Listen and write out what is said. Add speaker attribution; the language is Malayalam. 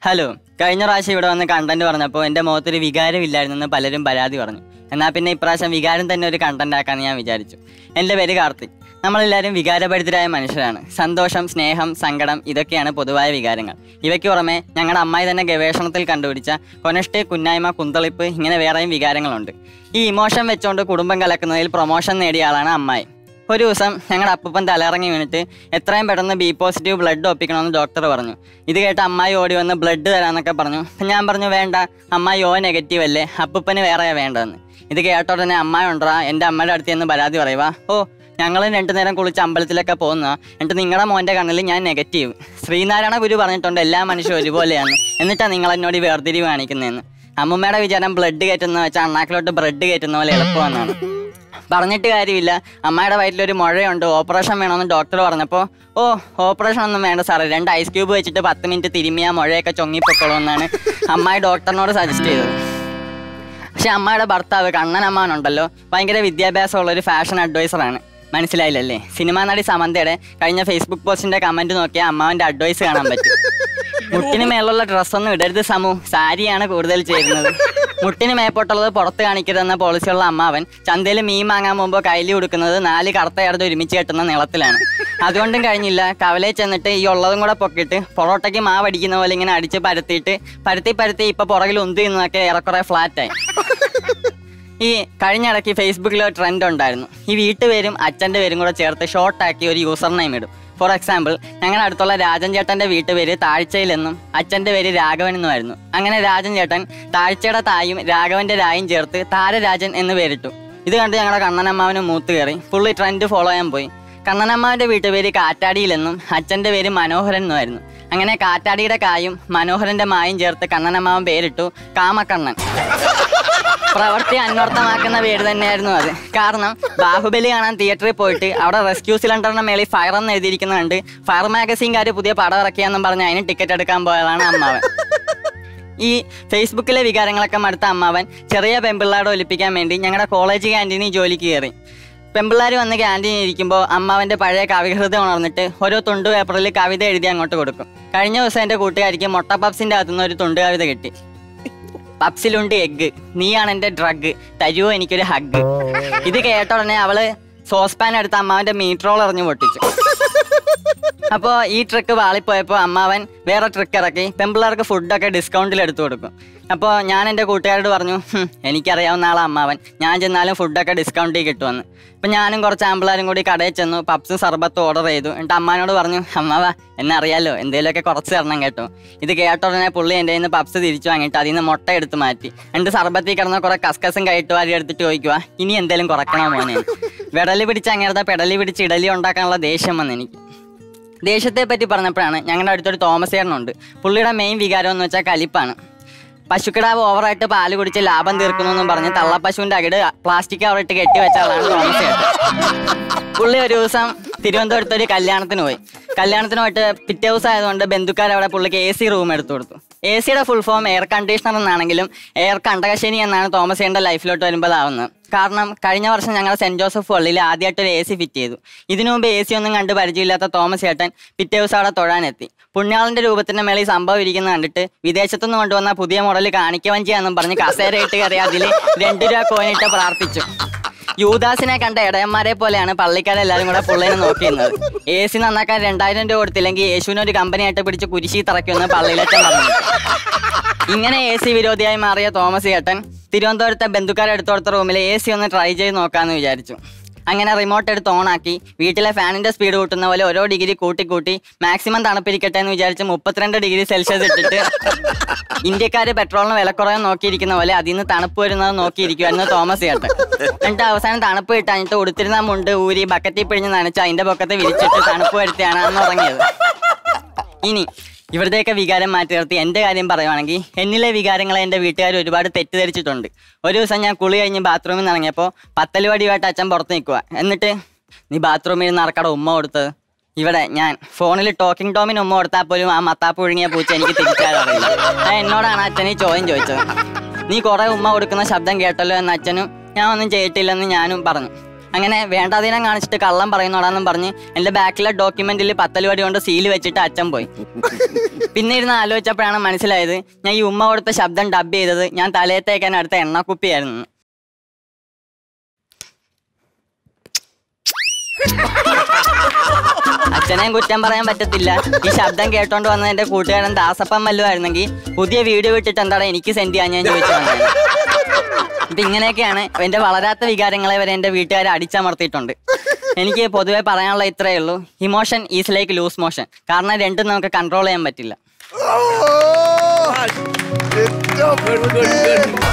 Speaker 1: ഹലോ കഴിഞ്ഞ പ്രാവശ്യം ഇവിടെ വന്ന് കണ്ടന്റ് പറഞ്ഞപ്പോൾ എൻ്റെ മുഖത്തൊരു വികാരമില്ലായിരുന്നെന്ന് പലരും പരാതി പറഞ്ഞു എന്നാൽ പിന്നെ ഇപ്രാവശ്യം വികാരം തന്നെ ഒരു കണ്ടന്റ് ആക്കാമെന്ന് ഞാൻ വിചാരിച്ചു എൻ്റെ പേര് കാർത്തിക് നമ്മളെല്ലാവരും വികാരഭരിതരായ മനുഷ്യരാണ് സന്തോഷം സ്നേഹം സങ്കടം ഇതൊക്കെയാണ് പൊതുവായ വികാരങ്ങൾ ഇവയ്ക്ക് പുറമെ ഞങ്ങളുടെ അമ്മായി തന്നെ ഗവേഷണത്തിൽ കണ്ടുപിടിച്ച കൊനഷ്ട് കുന്നായ്മ കുന്തളിപ്പ് ഇങ്ങനെ വേറെയും വികാരങ്ങളുണ്ട് ഈ ഇമോഷൻ വെച്ചുകൊണ്ട് കുടുംബം കലക്കുന്നതിൽ പ്രൊമോഷൻ നേടിയ ആളാണ് അമ്മായി ഒരു ദിവസം ഞങ്ങളുടെ അപ്പൂപ്പൻ തലയിറങ്ങി വീണിട്ട് എത്രയും പെട്ടെന്ന് ബി പോസിറ്റീവ് ബ്ലഡ് ഒപ്പിക്കണമെന്ന് ഡോക്ടർ പറഞ്ഞു ഇത് കേട്ട് അമ്മായി ഓടി വന്ന് ബ്ലഡ് തരാന്നൊക്കെ പറഞ്ഞു അപ്പം ഞാൻ പറഞ്ഞു വേണ്ട അമ്മായി ഓ നെഗറ്റീവ് അല്ലേ അപ്പൂപ്പന് വേറെയാ വേണ്ടതെന്ന് ഇത് കേട്ട ഉടനെ അമ്മായി ഉണ്ടറാ എൻ്റെ അമ്മയുടെ അടുത്ത് നിന്ന് പരാതി പറയുക ഓ ഞങ്ങൾ രണ്ടു നേരം കുളിച്ച് അമ്പലത്തിലൊക്കെ പോകുന്ന എന്നിട്ട് നിങ്ങളുടെ മോൻ്റെ കണ്ണിൽ ഞാൻ നെഗറ്റീവ് ശ്രീനാരായണ ഗുരു പറഞ്ഞിട്ടുണ്ട് എല്ലാ മനുഷ്യരും ഒരുപോലെയാണ് എന്നിട്ടാണ് നിങ്ങൾ എന്നോട് ഈ വേർതിരിവ് കാണിക്കുന്നതെന്ന് അമ്മൂമ്മയുടെ വിചാരം ബ്ലഡ് കയറ്റുന്ന വെച്ചാൽ അണ്ണാക്കിലോട്ട് ബ്രെഡ് കയറ്റുന്ന പോലെ എളുപ്പമെന്നാണ് പറഞ്ഞിട്ട് കാര്യമില്ല അമ്മയുടെ വയറ്റിലൊരു മുഴയുണ്ട് ഓപ്പറേഷൻ വേണമെന്ന് ഡോക്ടർ പറഞ്ഞപ്പോൾ ഓ ഓപ്പറേഷൻ ഒന്നും വേണ്ട സാറേ രണ്ട് ഐസ് ക്യൂബ് വെച്ചിട്ട് പത്ത് മിനിറ്റ് തിരുമ്മി ആ മുഴയൊക്കെ ചൊങ്ങിപ്പൊക്കോളൂ അമ്മായി ഡോക്ടറിനോട് സജസ്റ്റ് ചെയ്തത് പക്ഷെ അമ്മയുടെ ഭർത്താവ് കണ്ണൻ അമ്മാനുണ്ടല്ലോ ഭയങ്കര വിദ്യാഭ്യാസമുള്ള ഒരു ഫാഷൻ അഡ്വൈസറാണ് മനസ്സിലായില്ലല്ലേ സിനിമാ നടി സമന്തയുടെ കഴിഞ്ഞ ഫേസ്ബുക്ക് പോസ്റ്റിന്റെ കമന്റ് നോക്കിയാൽ അമ്മാവന്റെ അഡ്വൈസ് കാണാൻ പറ്റും മുട്ടിന് മേലുള്ള ഡ്രസ്സൊന്നും ഇടരുത് സമു സാരിയാണ് കൂടുതൽ ചേരുന്നത് മുട്ടിന് മേപ്പോട്ടുള്ളത് പുറത്ത് കാണിക്കരുതെന്ന പോളിസിയുള്ള അമ്മാവൻ ചന്തയിൽ മീൻ വാങ്ങാൻ പോകുമ്പോൾ കയ്യിൽ കൊടുക്കുന്നത് നാല് കറുത്തയാർന്ന് ഒരുമിച്ച് കെട്ടുന്ന നീളത്തിലാണ് അതുകൊണ്ടും കഴിഞ്ഞില്ല കവലയിൽ ചെന്നിട്ട് ഈ ഉള്ളതും കൂടെ പൊക്കിയിട്ട് പൊറോട്ടയ്ക്ക് മാവ് അടിക്കുന്ന പോലെ ഇങ്ങനെ അടിച്ച് പരത്തിയിട്ട് പരത്തി പരത്തി ഇപ്പൊ പുറകിൽ ഉന്തി നിന്നൊക്കെ ഏറെക്കുറെ ഫ്ലാറ്റായി ഈ കഴിഞ്ഞ ഇടയ്ക്ക് ഫേസ്ബുക്കിൽ ഒരു ട്രെൻഡ് ഉണ്ടായിരുന്നു ഈ വീട്ടുപേരും അച്ഛൻ്റെ പേരും കൂടെ ചേർത്ത് ഷോർട്ടാക്കി ഒരു യൂസർ നെയിം ഇടും ഫോർ എക്സാമ്പിൾ ഞങ്ങളുടെ അടുത്തുള്ള രാജൻ ചേട്ടൻ്റെ വീട്ടുപേര് താഴ്ചയിലെന്നും അച്ഛൻ്റെ പേര് രാഘവൻ എന്നുമായിരുന്നു അങ്ങനെ രാജൻ ചേട്ടൻ താഴ്ചയുടെ തായും രാഘവന്റെ രായും ചേർത്ത് താരരാജൻ എന്ന് പേരിട്ടു ഇത് കണ്ട് ഞങ്ങളുടെ കണ്ണനമ്മാവന് മൂത്ത് കയറി പുള്ളി ട്രെൻഡ് ഫോളോ ചെയ്യാൻ പോയി കണ്ണനമ്മാവന്റെ വീട്ടുപേര് കാറ്റാടിയിലെന്നും അച്ഛൻ്റെ പേര് മനോഹരൻ എന്നുമായിരുന്നു അങ്ങനെ കാറ്റാടിയുടെ കായും മനോഹരന്റെ മായും ചേർത്ത് കണ്ണനമ്മാവൻ പേരിട്ടു കാമക്കണ്ണൻ പ്രവൃത്തി അന്വർത്ഥമാക്കുന്ന പേര് തന്നെയായിരുന്നു അത് കാരണം ബാഹുബലി കാണാൻ തിയേറ്ററിൽ പോയിട്ട് അവിടെ റെസ്ക്യൂ സിലിണ്ടറിന്റെ മേളിൽ ഫയർ എന്ന് എഴുതിയിരിക്കുന്നത് കണ്ട് ഫയർ മാഗസീൻകാർ പുതിയ പടം ഇറക്കിയാന്നും പറഞ്ഞ് അതിന് ടിക്കറ്റ് എടുക്കാൻ പോയതാണ് അമ്മാവൻ ഈ ഫേസ്ബുക്കിലെ വികാരങ്ങളൊക്കെ മടുത്ത അമ്മാവൻ ചെറിയ പെമ്പിള്ളാടെ ഒലിപ്പിക്കാൻ വേണ്ടി ഞങ്ങളുടെ കോളേജ് ക്യാൻറ്റീനിൽ ജോലിക്ക് കയറി പെമ്പിള്ളാർ വന്ന് ക്യാൻറ്റീനിൽ ഇരിക്കുമ്പോൾ അമ്മാവൻ്റെ പഴയ കവിഹൃദയം ഉണർന്നിട്ട് ഓരോ തുണ്ട് പേപ്പറിൽ കവിത എഴുതി അങ്ങോട്ട് കൊടുക്കും കഴിഞ്ഞ ദിവസം എൻ്റെ കൂട്ടുകാരിക്ക് മൊട്ട പപ്സിൻ്റെ അകത്തുനിന്ന് ഒരു തുണ്ട് കവിത കിട്ടി പപ്സിലുണ്ട് എഗ്ഗ് നീയാണ് എൻ്റെ ഡ്രഗ് തരുവോ എനിക്കൊരു ഹഗ് ഇത് കേട്ട ഉടനെ അവള് സോസ്പാൻ എടുത്ത് അമ്മാവന്റെ മീറ്ററോൾ എറിഞ്ഞു പൊട്ടിച്ചു അപ്പോൾ ഈ ട്രിക്ക് വാളിപ്പോയപ്പോൾ അമ്മാവൻ വേറെ ട്രിക്ക് ഇറക്കി പെമ്പിള്ളേർക്ക് ഫുഡൊക്കെ ഡിസ്കൗണ്ടിൽ എടുത്തു കൊടുക്കും അപ്പോൾ ഞാൻ എൻ്റെ കൂട്ടുകാരോട് പറഞ്ഞു "ഹും, എനിക്കറിയാവുന്ന ആളാ അമ്മാവൻ ഞാൻ ചെന്നാലും ഫുഡൊക്കെ ഡിസ്കൗണ്ടിൽ കിട്ടുമെന്ന് അപ്പം ഞാനും കുറച്ച് ആമ്പിള്ളേരും കൂടി കടയിൽ ചെന്നു പപ്സും സർബത്തും ഓർഡർ ചെയ്തു എന്നിട്ട് അമ്മാനോട് പറഞ്ഞു അമ്മാവ എന്നെ അറിയാലോ എന്തെങ്കിലുമൊക്കെ കുറച്ച് തരണം കേട്ടോ ഇത് കേട്ട ഉടനെ പുള്ളി എൻ്റെ കയ്യിൽ നിന്ന് പപ്സ് തിരിച്ചു വാങ്ങിയിട്ട് അതിൽ നിന്ന് മുട്ട എടുത്ത് മാറ്റി എന്നിട്ട് സർബത്തിൽ കിടന്ന കുറെ കസ്കസും കയറ്റ് വാരി എടുത്തിട്ട് ചോദിക്കുക ഇനി എന്തെങ്കിലും കുറയ്ക്കണോ മോനെ വിടല് പിടിച്ച് അങ്ങനത്തെ പെടലി പിടിച്ച് ഇഡലി ഉണ്ടാക്കാനുള്ള ദേഷ്യം വന്ന് എനിക്ക് ദേഷ്യത്തെ പറ്റി പറഞ്ഞപ്പോഴാണ് ഞങ്ങളുടെ അടുത്തൊരു തോമസ് ചേട്ടനുണ്ട് പുള്ളിയുടെ മെയിൻ വികാരം എന്ന് വെച്ചാൽ കലിപ്പാണ് പശുക്കിടാവ് ഓവറായിട്ട് പാല് കുടിച്ച് ലാഭം തീർക്കുന്നു എന്നും പറഞ്ഞ് തള്ളപ്പശുവിന്റെ അകിട് പ്ലാസ്റ്റിക് കവറിട്ട് കെട്ടി വെച്ച ആളാണ് തോമസ് ചേട്ടൻ പുള്ളി ഒരു ദിവസം തിരുവനന്തപുരത്ത് ഒരു കല്യാണത്തിന് പോയി കല്യാണത്തിന് പോയിട്ട് പിറ്റേ ദിവസം ആയതുകൊണ്ട് ബന്ധുക്കാർ അവിടെ പുള്ളിക്ക് എ സി റൂം എടുത്തു കൊടുത്തു എ സിയുടെ ഫുൾ ഫോം എയർ കണ്ടീഷണർ എന്നാണെങ്കിലും എയർ കണ്ടകശനി എന്നാണ് തോമസ് ചേട്ടൻ്റെ ലൈഫിലോട്ട് വരുമ്പോൾ ആവുന്നത് കാരണം കഴിഞ്ഞ വർഷം ഞങ്ങൾ സെന്റ് ജോസഫ് പള്ളിയിൽ ആദ്യമായിട്ട് ഒരു എ സി ഫിറ്റ് ചെയ്തു ഇതിനു മുമ്പ് എ സി ഒന്നും കണ്ട് പരിചയമില്ലാത്ത തോമസ് ചേട്ടൻ പിറ്റേ ദിവസം അവിടെ തൊഴാനെത്തി പുണ്യാളന്റെ രൂപത്തിന്റെ മേളിൽ സംഭവം ഇരിക്കുന്ന കണ്ടിട്ട് വിദേശത്തുനിന്ന് കൊണ്ടുവന്ന പുതിയ മോഡൽ കാണിക്കവഞ്ചിയാന്നും പറഞ്ഞ് കസേരയിട്ട് കയറി അതിൽ രണ്ട് രൂപ കോയിനിട്ട് പ്രാർത്ഥിച്ചു യൂദാസിനെ കണ്ട ഇടയന്മാരെ പോലെയാണ് പള്ളിക്കാരെല്ലാരും കൂടെ പുള്ളിനെ നോക്കിയിരുന്നത് എ സി നന്നാക്കാൻ രണ്ടായിരം രൂപ കൊടുത്തില്ലെങ്കിൽ യേശുവിനെ ഒരു കമ്പനിയായിട്ട് പിടിച്ച് കുരിശി തറയ്ക്കുമെന്ന് പള്ളിയിലച്ചൻ പറഞ്ഞു ഇങ്ങനെ എ സി വിരോധിയായി മാറിയ തോമസ് ചേട്ടൻ തിരുവനന്തപുരത്തെ ബന്ധുക്കാരെ എടുത്തു കൊടുത്ത റൂമിൽ എ സി ഒന്ന് ട്രൈ ചെയ്ത് നോക്കാമെന്ന് വിചാരിച്ചു അങ്ങനെ റിമോട്ട് എടുത്ത് ഓണാക്കി വീട്ടിലെ ഫാനിന്റെ സ്പീഡ് കൂട്ടുന്ന പോലെ ഓരോ ഡിഗ്രി കൂട്ടി കൂട്ടി മാക്സിമം തണുപ്പിരിക്കട്ടെ എന്ന് വിചാരിച്ച് മുപ്പത്തിരണ്ട് ഡിഗ്രി സെൽഷ്യസ് ഇട്ടിട്ട് ഇന്ത്യക്കാര് പെട്രോളിന് വിലക്കുറവ് നോക്കിയിരിക്കുന്ന പോലെ അതിൽ നിന്ന് തണുപ്പ് വരുന്നത് നോക്കിയിരിക്കുമായിരുന്നു തോമസ് ചേട്ടൻ എന്നിട്ട് അവസാനം തണുപ്പ് കിട്ടാഞ്ഞിട്ട് ഉടുത്തിരുന്ന മുണ്ട് ഊരി ബക്കറ്റിൽ പിഴിഞ്ഞ് നനച്ച് അതിന്റെ പൊക്കത്ത് വിരിച്ചിട്ട് തണുപ്പ് വരുത്തിയാണ് അന്ന് ഉറങ്ങിയത് ഇനി ഇവിടത്തേക്ക് വികാരം മാറ്റി നിർത്തി എൻ്റെ കാര്യം പറയുവാണെങ്കിൽ എന്നിലെ വികാരങ്ങളെ എൻ്റെ വീട്ടുകാർ ഒരുപാട് തെറ്റിദ്ധരിച്ചിട്ടുണ്ട് ഒരു ദിവസം ഞാൻ കുളി കഴിഞ്ഞ് ബാത്റൂമിൽ നിന്ന് ഇറങ്ങിയപ്പോൾ പത്തലുവടിയുമായിട്ട് അച്ഛൻ പുറത്ത് നിൽക്കുക എന്നിട്ട് നീ ബാത്റൂമിൽ നിന്ന് നടക്കട ഉമ്മ കൊടുത്തത് ഇവിടെ ഞാൻ ഫോണിൽ ടോക്കിംഗ് ടോമിന് ഉമ്മ കൊടുത്താൽ പോലും ആ മത്താപ്പ് ഒഴുങ്ങിയ പൂച്ച എനിക്ക് തിരിച്ചറിയില്ല ആ എന്നോടാണ് അച്ഛൻ ഈ ചോദ്യം ചോദിച്ചത് നീ കുറെ ഉമ്മ കൊടുക്കുന്ന ശബ്ദം കേട്ടല്ലോ എന്ന് അച്ഛനും ഞാൻ ഒന്നും ചെയ്തിട്ടില്ലെന്ന് ഞാനും പറഞ്ഞു അങ്ങനെ വേണ്ടാതീനം കാണിച്ചിട്ട് കള്ളം പറയുന്നോടാന്നും പറഞ്ഞ് എൻ്റെ ബാക്കിലെ ഡോക്യുമെന്റിൽ പത്തലുവടി കൊണ്ട് സീൽ വെച്ചിട്ട് അച്ഛൻ പോയി പിന്നെ ഇരുന്ന് ആലോചിച്ചപ്പോഴാണ് മനസ്സിലായത് ഞാൻ ഈ ഉമ്മ കൊടുത്ത ശബ്ദം ഡബ് ചെയ്തത് ഞാൻ തലയത്തേക്കാൻ അടുത്ത എണ്ണക്കുപ്പിയായിരുന്നു അച്ഛനെയും കുറ്റം പറയാൻ പറ്റത്തില്ല ഈ ശബ്ദം കേട്ടോണ്ട് വന്ന എന്റെ കൂട്ടുകാരൻ ദാസപ്പം വല്ലതും ആയിരുന്നെങ്കിൽ പുതിയ വീഡിയോ വിട്ടിട്ട് എന്താണ് എനിക്ക് സെൻഡ് ചെയ്യാൻ ഞാൻ ചോദിച്ചു വന്നത് അപ്പൊ ഇങ്ങനെയൊക്കെയാണ് എന്റെ വളരാത്ത വികാരങ്ങളെ വരെ എന്റെ വീട്ടുകാരെ അടിച്ചമർത്തിയിട്ടുണ്ട് എനിക്ക് പൊതുവെ പറയാനുള്ള ഇത്രയേ ഉള്ളൂ emotion is like loose motion കാരണം രണ്ടും നമുക്ക് കൺട്രോൾ ചെയ്യാൻ പറ്റില്ല
Speaker 2: ഏറ്റവും
Speaker 3: Good, good, good.